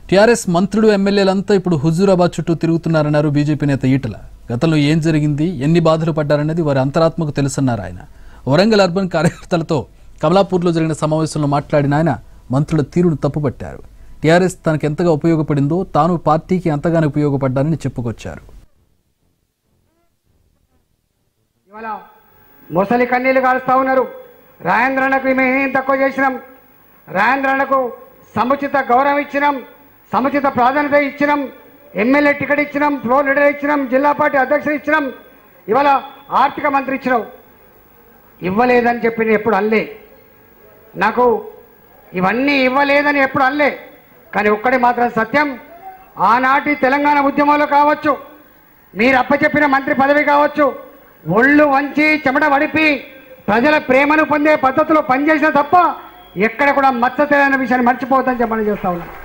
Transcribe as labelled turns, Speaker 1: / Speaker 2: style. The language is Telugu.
Speaker 1: టీఆర్ఎస్ మంత్రులు ఎమ్మెల్యేలంతా ఇప్పుడు హుజూరాబాద్ చుట్టూ తిరుగుతున్నారన్నారు బీజేపీ నేత ఈటల గతంలో ఏం జరిగింది ఎన్ని బాధలు పడ్డారన్నది వారి అంతరాత్మకు తెలుసన్నారు ఆయన వరంగల్ అర్బన్ కార్యకర్తలతో కమలాపూర్లో జరిగిన సమావేశంలో మాట్లాడిన ఆయన మంత్రుల తీరును తప్పుపట్టారు టీఆర్ఎస్ తనకు ఎంతగా ఉపయోగపడిందో తాను పార్టీకి అంతగానే ఉపయోగపడ్డానని చెప్పుకొచ్చారు
Speaker 2: ఇవాళ ముసలి కన్నీళ్లు కాలుస్తా ఉన్నారు రాజేంద్రన్నకు మేము ఏం తక్కువ చేసినాం రాజేంద్రన్నకు సముచిత గౌరవం ఇచ్చినాం సముచిత ప్రాధాన్యత ఇచ్చినాం ఎమ్మెల్యే టికెట్ ఇచ్చినాం ఫ్లోర్ లీడర్ ఇచ్చినాం జిల్లా పార్టీ అధ్యక్షుడు ఇచ్చినాం ఇవాళ ఆర్థిక మంత్రి ఇచ్చినావు ఇవ్వలేదని చెప్పి నేను ఎప్పుడు అనలే నాకు ఇవన్నీ ఇవ్వలేదని ఎప్పుడు అనలే కానీ ఒక్కటి మాత్రం సత్యం ఆనాటి తెలంగాణ ఉద్యమంలో కావచ్చు మీరు అప్పచెప్పిన మంత్రి పదవి కావచ్చు ఒళ్ళు వంచి చెమట వడిపి ప్రజల ప్రేమను పొందే పద్ధతిలో పనిచేసిన తప్ప ఎక్కడ కూడా మచ్చ తెలియని విషయాన్ని మర్చిపోవద్దని చెప్పని చేస్తా ఉన్నాను